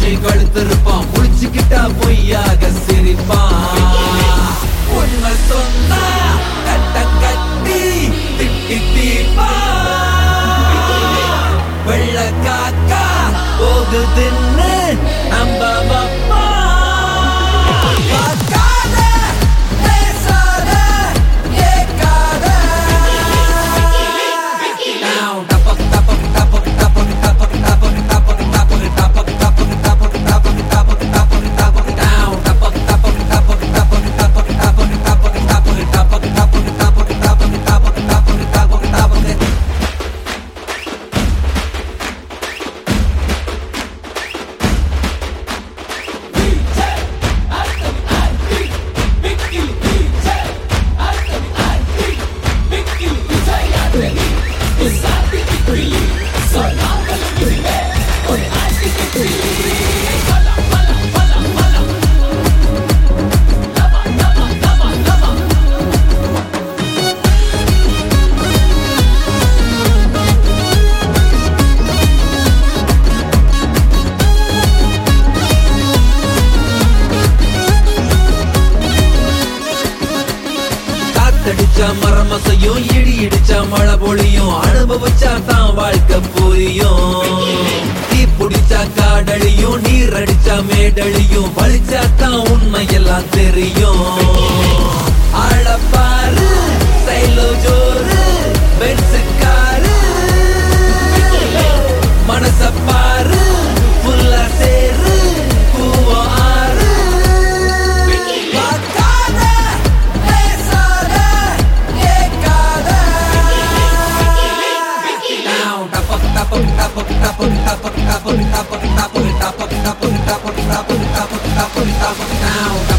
மூச்சு கழுத்திருப்பான் முடிச்சுக்கிட்டா பொய்யாக சிரிப்பான் உண்மை சொன்னா கட்ட கட்டி திட்டி தீப்பா வெள்ள காக்கா போகுதுன்னு நம்ப வப்பா பார்க்காத, பேசாத, கேட்காத. Down, டபக், டபக், டபக், டபக், டபக், டபக், டபக், டபக், டபக், டபக், டபக், டபக், டபக், டபக், டபக். Down, டபக், டபக், டபக், டபக், டபக், டபக், டபக், டபக், டபக், டபக், டபக், டபக், டபக், டபக், டபக், டபக். காத்தடிச்சா மரமசையும் இடி இடிச்சா மழை பொழியும் அனுபவிச்சா தான் வாழ்க்கை புரியும் தீ பிடிச்சா காடழியும் நீர் அடிச்சா மேடழியும் வலிச்சா தான் உண்மை எல்லாம் தெரியும் ஆழப்பாரு சைலோ ஜோரு பென்சுக்காரு மனச பாரு புல்லா சேரு பூவோ ஆறு பார்க்காத, பேசாத, கேட்காத. Down, டபக், டபக், டபக், டபக், டபக், டபக், டபக், டபக், டபக், டபக், டபக், டபக், டபக், டபக். Down,